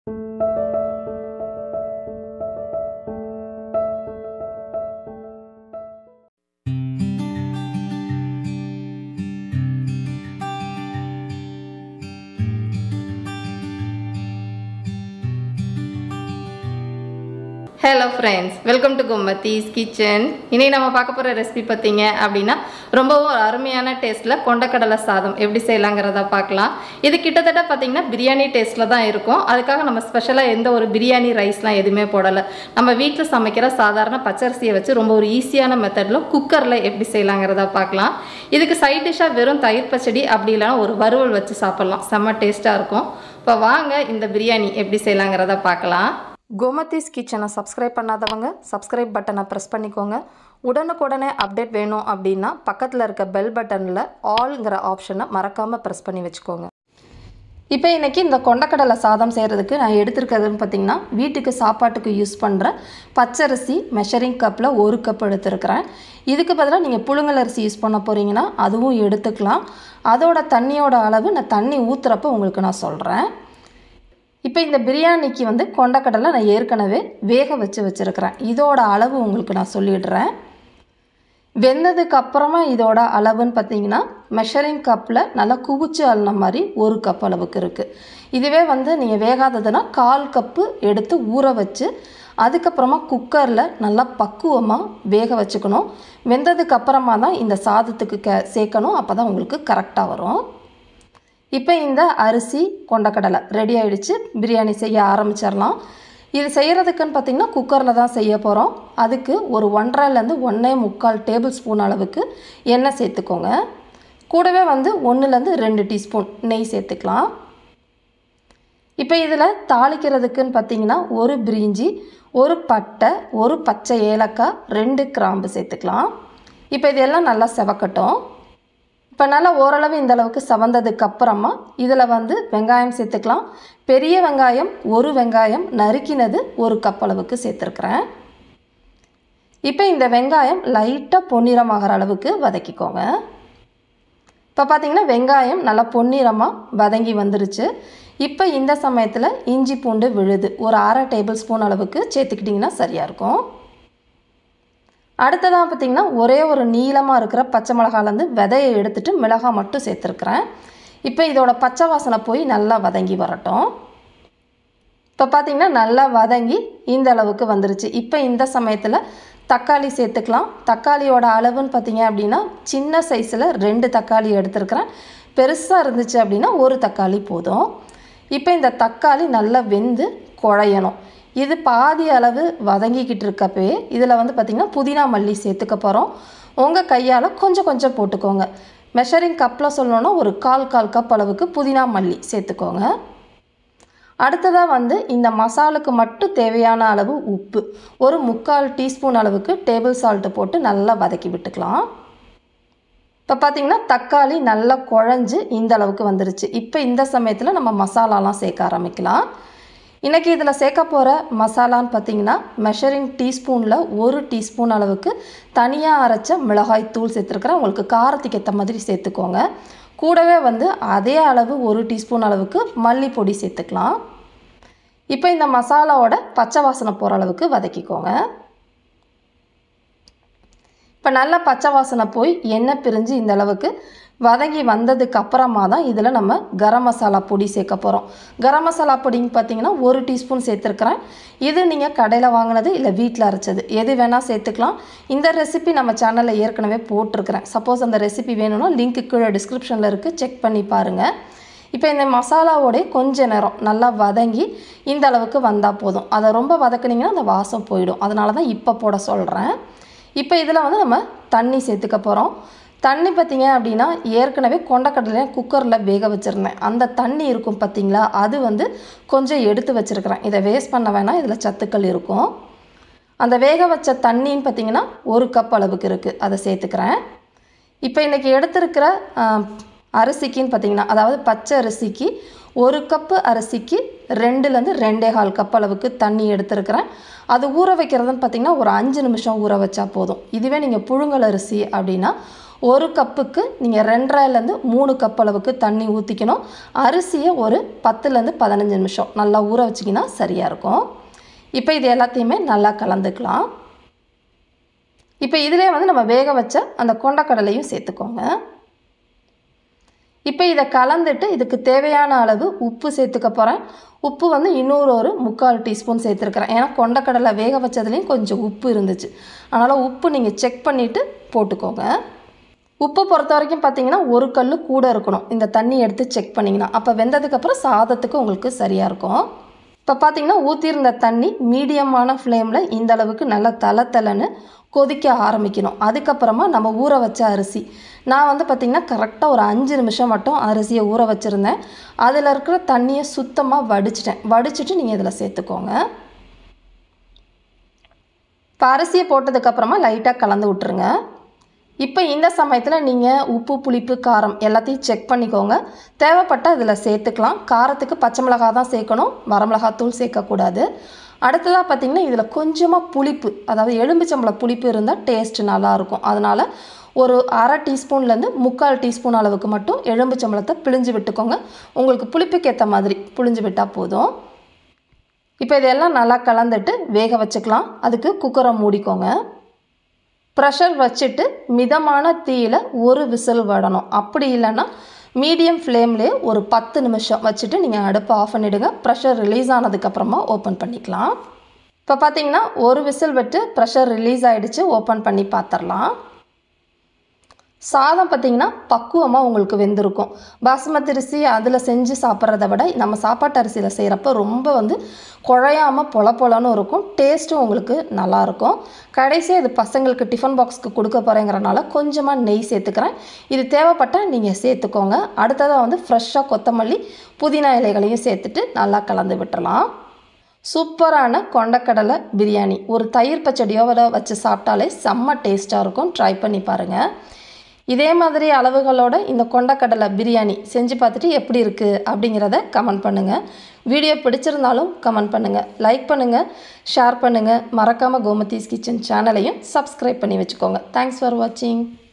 hello friends welcome to கும்மத்தீஸ் kitchen இன்னைக்கு நம்ம பார்க்க போகிற ரெசிபி பார்த்தீங்க அப்படின்னா ரொம்பவும் ஒரு அருமையான டேஸ்ட்டில் கொண்டக்கடலை சாதம் எப்படி செய்யலாங்கிறத பார்க்கலாம் இது கிட்டத்தட்ட பார்த்தீங்கன்னா பிரியாணி டேஸ்ட்டில் தான் இருக்கும் அதுக்காக நம்ம ஸ்பெஷலாக எந்த ஒரு பிரியாணி ரைஸ்லாம் எதுவுமே போடலை நம்ம வீட்டில் சமைக்கிற சாதாரண பச்சரிசியை வச்சு ரொம்ப ஒரு ஈஸியான மெத்தடில் குக்கரில் எப்படி செய்யலாங்கிறத பார்க்கலாம் இதுக்கு சைட் டிஷ்ஷாக வெறும் தயிர் பச்சடி அப்படி இல்லைன்னா ஒரு வறுவல் வச்சு சாப்பிட்லாம் செம்ம டேஸ்ட்டாக இருக்கும் இப்போ வாங்க இந்த பிரியாணி எப்படி செய்யலாங்கிறத பார்க்கலாம் கோமதீஸ் கிச்சனை சப்ஸ்கிரைப் பண்ணாதவங்க சப்ஸ்கிரைப் பட்டனை ப்ரெஸ் பண்ணிக்கோங்க உடனுக்குடனே அப்டேட் வேணும் அப்படின்னா பக்கத்தில் இருக்க பெல் பட்டனில் ஆல்ங்கிற ஆப்ஷனை மறக்காமல் ப்ரெஸ் பண்ணி வச்சுக்கோங்க இப்போ இன்றைக்கி இந்த கொண்டக்கடலை சாதம் செய்கிறதுக்கு நான் எடுத்திருக்கிறதுன்னு பார்த்தீங்கன்னா வீட்டுக்கு சாப்பாட்டுக்கு யூஸ் பண்ணுற பச்சரிசி மெஷரிங் கப்பில் ஒரு கப் எடுத்திருக்கிறேன் இதுக்கு பதிலாக நீங்கள் புழுங்கல் அரிசி யூஸ் பண்ண போகிறீங்கன்னா அதுவும் எடுத்துக்கலாம் அதோட தண்ணியோட அளவு நான் தண்ணி ஊற்றுறப்ப உங்களுக்கு நான் சொல்கிறேன் இப்போ இந்த பிரியாணிக்கு வந்து கொண்டக்கடலை நான் ஏற்கனவே வேக வச்சு வச்சுருக்கிறேன் இதோட அளவு உங்களுக்கு நான் சொல்லிடுறேன் வெந்ததுக்கு அப்புறமா இதோட அளவுன்னு பார்த்தீங்கன்னா மெஷரிங் கப்பில் நல்லா குவிச்சு அள்ளின மாதிரி ஒரு கப் அளவுக்கு இருக்குது இதுவே வந்து நீங்கள் வேகாததுன்னா கால் கப்பு எடுத்து ஊற வச்சு அதுக்கப்புறமா குக்கரில் நல்லா பக்குவமாக வேக வச்சுக்கணும் வெந்ததுக்கு அப்புறமா தான் இந்த சாதத்துக்கு க சேர்க்கணும் அப்போ தான் உங்களுக்கு கரெக்டாக வரும் இப்போ இந்த அரிசி கொண்டக்கடலை ரெடி ஆயிடுச்சு பிரியாணி செய்ய ஆரம்பிச்சிடலாம் இது செய்கிறதுக்குன்னு பார்த்திங்கன்னா குக்கரில் தான் செய்ய போகிறோம் அதுக்கு ஒரு ஒன்றரைலேருந்து ஒன்றே முக்கால் டேபிள் ஸ்பூன் அளவுக்கு எண்ணெய் சேர்த்துக்கோங்க கூடவே வந்து ஒன்றுலேருந்து ரெண்டு டீஸ்பூன் நெய் சேர்த்துக்கலாம் இப்போ இதில் தாளிக்கிறதுக்குன்னு பார்த்தீங்கன்னா ஒரு பிரிஞ்சி ஒரு பட்டை ஒரு பச்சை ஏலக்காய் ரெண்டு கிராம்பு சேர்த்துக்கலாம் இப்போ இதெல்லாம் நல்லா செவக்கட்டும் இப்போ நல்லா ஓரளவு இந்த அளவுக்கு சவந்ததுக்கு அப்புறமா இதில் வந்து வெங்காயம் சேர்த்துக்கலாம் பெரிய வெங்காயம் ஒரு வெங்காயம் நறுக்கினது ஒரு கப் அளவுக்கு சேர்த்துருக்குறேன் இப்போ இந்த வெங்காயம் லைட்டாக பொன்னிறமாகிற அளவுக்கு வதக்கிக்கோங்க இப்போ பார்த்தீங்கன்னா வெங்காயம் நல்லா பொன்னிறமாக வதங்கி வந்துருச்சு இப்போ இந்த சமயத்தில் இஞ்சி பூண்டு விழுது ஒரு அரை டேபிள் ஸ்பூன் அளவுக்கு சேர்த்துக்கிட்டிங்கன்னா சரியாக இருக்கும் அடுத்ததாக பார்த்திங்கன்னா ஒரே ஒரு நீளமாக இருக்கிற பச்சை மிளகாலேருந்து விதையை எடுத்துகிட்டு மிளகாய் மட்டும் சேர்த்துருக்குறேன் இப்போ இதோட பச்சை வாசனை போய் நல்லா வதங்கி வரட்டும் இப்போ பார்த்திங்கன்னா நல்லா வதங்கி இந்த அளவுக்கு வந்துருச்சு இப்போ இந்த சமயத்தில் தக்காளி சேர்த்துக்கலாம் தக்காளியோட அளவுன்னு பார்த்தீங்க அப்படின்னா சின்ன சைஸில் ரெண்டு தக்காளி எடுத்துருக்குறேன் பெருசாக இருந்துச்சு அப்படின்னா ஒரு தக்காளி போதும் இப்போ இந்த தக்காளி நல்லா வெந்து குழையணும் இது பாதி அளவு வதங்கிக்கிட்டு இருக்கப்பவே இதில் வந்து பார்த்திங்கன்னா புதினா மல்லி சேர்த்துக்க போகிறோம் உங்கள் கையால் கொஞ்சம் கொஞ்சம் போட்டுக்கோங்க மெஷரிங் கப்பில் சொல்லணுன்னா ஒரு கால் கால் கப் அளவுக்கு புதினா மல்லி சேர்த்துக்கோங்க அடுத்ததாக வந்து இந்த மசாலுக்கு மட்டும் தேவையான அளவு உப்பு ஒரு முக்கால் டீஸ்பூன் அளவுக்கு டேபிள் சால்ட்டு போட்டு நல்லா வதக்கி விட்டுக்கலாம் இப்போ பார்த்திங்கன்னா தக்காளி நல்லா குழஞ்சு இந்த அளவுக்கு வந்துருச்சு இப்போ இந்த சமயத்தில் நம்ம மசாலாலாம் சேர்க்க ஆரம்பிக்கலாம் இன்றைக்கி இதில் சேர்க்க போகிற மசாலான்னு பார்த்தீங்கன்னா மெஷரிங் டீஸ்பூனில் ஒரு டீஸ்பூன் அளவுக்கு தனியாக அரைச்ச மிளகாய் தூள் சேர்த்துருக்குறேன் உங்களுக்கு காரத்துக்கு ஏற்ற மாதிரி சேர்த்துக்கோங்க கூடவே வந்து அதே அளவு ஒரு டீஸ்பூன் அளவுக்கு மல்லிப்பொடி சேர்த்துக்கலாம் இப்போ இந்த மசாலாவோட பச்சை வாசனை போகிற அளவுக்கு வதக்கிக்கோங்க இப்போ நல்லா பச்சை வாசனை போய் எண்ணெய் பிரிஞ்சு இந்த அளவுக்கு வதங்கி வந்ததுக்கு அப்புறமா தான் இதில் நம்ம கரம் மசாலா பொடி சேர்க்க போகிறோம் கரம் மசாலா பொடின்னு பார்த்தீங்கன்னா ஒரு டீஸ்பூன் சேர்த்துருக்குறேன் இது நீங்கள் கடையில் வாங்கினது இல்லை வீட்டில் அரைச்சது எது வேணால் சேர்த்துக்கலாம் இந்த ரெசிபி நம்ம சேனலில் ஏற்கனவே போட்டிருக்கிறேன் சப்போஸ் அந்த ரெசிபி வேணும்னா லிங்க்கு கீழே டிஸ்கிரிப்ஷனில் இருக்குது செக் பண்ணி பாருங்கள் இப்போ இந்த மசாலாவோடைய கொஞ்ச நேரம் நல்லா வதங்கி இந்த அளவுக்கு வந்தால் போதும் அதை ரொம்ப வதக்குனிங்கன்னா அந்த வாசம் போயிடும் அதனால தான் இப்போ போட சொல்கிறேன் இப்போ இதில் வந்து நம்ம தண்ணி சேர்த்துக்க போகிறோம் தண்ணி பார்த்திங்க அப்படின்னா ஏற்கனவே கொண்டக்கடலை குக்கரில் வேக வச்சுருந்தேன் அந்த தண்ணி இருக்கும் பார்த்திங்களா அது வந்து கொஞ்சம் எடுத்து வச்சுருக்கிறேன் இதை வேஸ்ட் பண்ண வேணாம் இதில் சத்துக்கள் இருக்கும் அந்த வேக வச்ச தண்ணின்னு பார்த்திங்கன்னா ஒரு கப் அளவுக்கு இருக்குது அதை சேர்த்துக்கிறேன் இப்போ இன்றைக்கி எடுத்திருக்கிற அரிசிக்குன்னு பார்த்திங்கன்னா அதாவது பச்சை அரிசிக்கு ஒரு கப்பு அரிசிக்கு ரெண்டுலேருந்து ரெண்டே கால் கப் அளவுக்கு தண்ணி எடுத்துருக்கிறேன் அது ஊற வைக்கிறதுன்னு பார்த்திங்கன்னா ஒரு அஞ்சு நிமிஷம் ஊற வச்சா போதும் இதுவே நீங்கள் புழுங்கல் அரிசி அப்படின்னா ஒரு கப்புக்கு நீங்கள் ரெண்டரைலேருந்து மூணு கப் அளவுக்கு தண்ணி ஊற்றிக்கணும் அரிசியை ஒரு பத்துலேருந்து பதினஞ்சு நிமிஷம் நல்லா ஊற வச்சிங்கன்னா சரியாக இருக்கும் இப்போ இது எல்லாத்தையுமே நல்லா கலந்துக்கலாம் இப்போ இதிலே வந்து நம்ம வேக வச்ச அந்த கொண்டக்கடலையும் சேர்த்துக்கோங்க இப்போ இதை கலந்துட்டு இதுக்கு தேவையான அளவு உப்பு சேர்த்துக்க போகிறேன் உப்பு வந்து இன்னொரு ஒரு முக்கால் டீஸ்பூன் சேர்த்துருக்குறேன் ஏன்னா கொண்டக்கடலை வேக வச்சதுலேயும் கொஞ்சம் உப்பு இருந்துச்சு அதனால் உப்பு நீங்கள் செக் பண்ணிவிட்டு போட்டுக்கோங்க உப்பு பொறுத்த வரைக்கும் பார்த்தீங்கன்னா ஒரு கல் கூட இருக்கணும் இந்த தண்ணி எடுத்து செக் பண்ணிங்கன்னா அப்போ வெந்ததுக்கப்புறம் சாதத்துக்கு உங்களுக்கு சரியாக இருக்கும் இப்போ பார்த்தீங்கன்னா ஊற்றிருந்த தண்ணி மீடியமான ஃப்ளேமில் இந்த அளவுக்கு நல்லா தலை தலைன்னு கொதிக்க ஆரம்பிக்கணும் அதுக்கப்புறமா நம்ம ஊற வச்ச அரிசி நான் வந்து பார்த்திங்கன்னா கரெக்டாக ஒரு அஞ்சு நிமிஷம் மட்டும் அரிசியை ஊற வச்சுருந்தேன் அதில் இருக்கிற தண்ணியை சுத்தமாக வடிச்சிட்டேன் வடிச்சிட்டு நீங்கள் இதில் சேர்த்துக்கோங்க இப்போ அரிசியை போட்டதுக்கப்புறமா லைட்டாக கலந்து விட்டுருங்க இப்போ இந்த சமயத்தில் நீங்கள் உப்பு புளிப்பு காரம் எல்லாத்தையும் செக் பண்ணிக்கோங்க தேவைப்பட்டால் இதில் சேர்த்துக்கலாம் காரத்துக்கு பச்சை மிளகாய் தான் சேர்க்கணும் வரமிளகாத்தூள் சேர்க்கக்கூடாது அடுத்ததாக பார்த்திங்கன்னா இதில் கொஞ்சமாக புளிப்பு அதாவது எலும்பிச்சம்பளம் புளிப்பு இருந்தால் டேஸ்ட் நல்லாயிருக்கும் அதனால் ஒரு அரை டீஸ்பூன்லேருந்து முக்கால் டீஸ்பூன் அளவுக்கு மட்டும் எலும்பிச்சம்பளத்தை பிழிஞ்சு விட்டுக்கோங்க உங்களுக்கு புளிப்புக்கு ஏற்ற மாதிரி புழிஞ்சு விட்டால் போதும் இப்போ இதெல்லாம் நல்லா கலந்துட்டு வேக வச்சுக்கலாம் அதுக்கு குக்கரை மூடிக்கோங்க ப்ரெஷர் வச்சுட்டு மிதமான தீயில் ஒரு விசில் விடணும் அப்படி இல்லைன்னா மீடியம் ஃப்ளேம்லேயே ஒரு பத்து நிமிஷம் வச்சுட்டு நீங்கள் அடுப்பை ஆஃப் பண்ணிவிடுங்க ப்ரெஷர் ரிலீஸ் ஆனதுக்கப்புறமா ஓப்பன் பண்ணிக்கலாம் இப்போ பார்த்தீங்கன்னா ஒரு விசில் விட்டு ப்ரெஷர் ரிலீஸ் ஆகிடுச்சு ஓப்பன் பண்ணி பார்த்துடலாம் சாதம் பார்த்திங்கன்னா பக்குவமாக உங்களுக்கு வெந்திருக்கும் பாசுமதி அரிசி அதில் செஞ்சு சாப்பிட்றத விட நம்ம சாப்பாட்டு அரிசியில் செய்கிறப்ப ரொம்ப வந்து குழையாமல் பொல பொலன்னு இருக்கும் டேஸ்ட்டும் உங்களுக்கு நல்லாயிருக்கும் கடைசியாக இது பசங்களுக்கு டிஃபன் பாக்ஸ்க்கு கொடுக்க போகிறேங்கிறனால கொஞ்சமாக நெய் சேர்த்துக்கிறேன் இது தேவைப்பட்டால் நீங்கள் சேர்த்துக்கோங்க அடுத்ததாக வந்து ஃப்ரெஷ்ஷாக கொத்தமல்லி புதினா இலைகளையும் சேர்த்துட்டு நல்லா கலந்து விட்டுறலாம் சூப்பரான கொண்டக்கடலை பிரியாணி ஒரு தயிர் பச்சடியோட வச்சு சாப்பிட்டாலே செம்ம டேஸ்ட்டாக இருக்கும் ட்ரை பண்ணி பாருங்கள் இதே மாதிரி அளவுகளோட இந்த கொண்டக்கடலை பிரியாணி செஞ்சு பார்த்துட்டு எப்படி இருக்குது அப்படிங்கிறத கமெண்ட் பண்ணுங்கள் வீடியோ பிடிச்சிருந்தாலும் கமெண்ட் பண்ணுங்கள் லைக் பண்ணுங்கள் ஷேர் பண்ணுங்கள் மறக்காமல் கோமதீஸ் கிச்சன் சேனலையும் சப்ஸ்கிரைப் பண்ணி வச்சுக்கோங்க தேங்க்ஸ் ஃபார் வாட்சிங்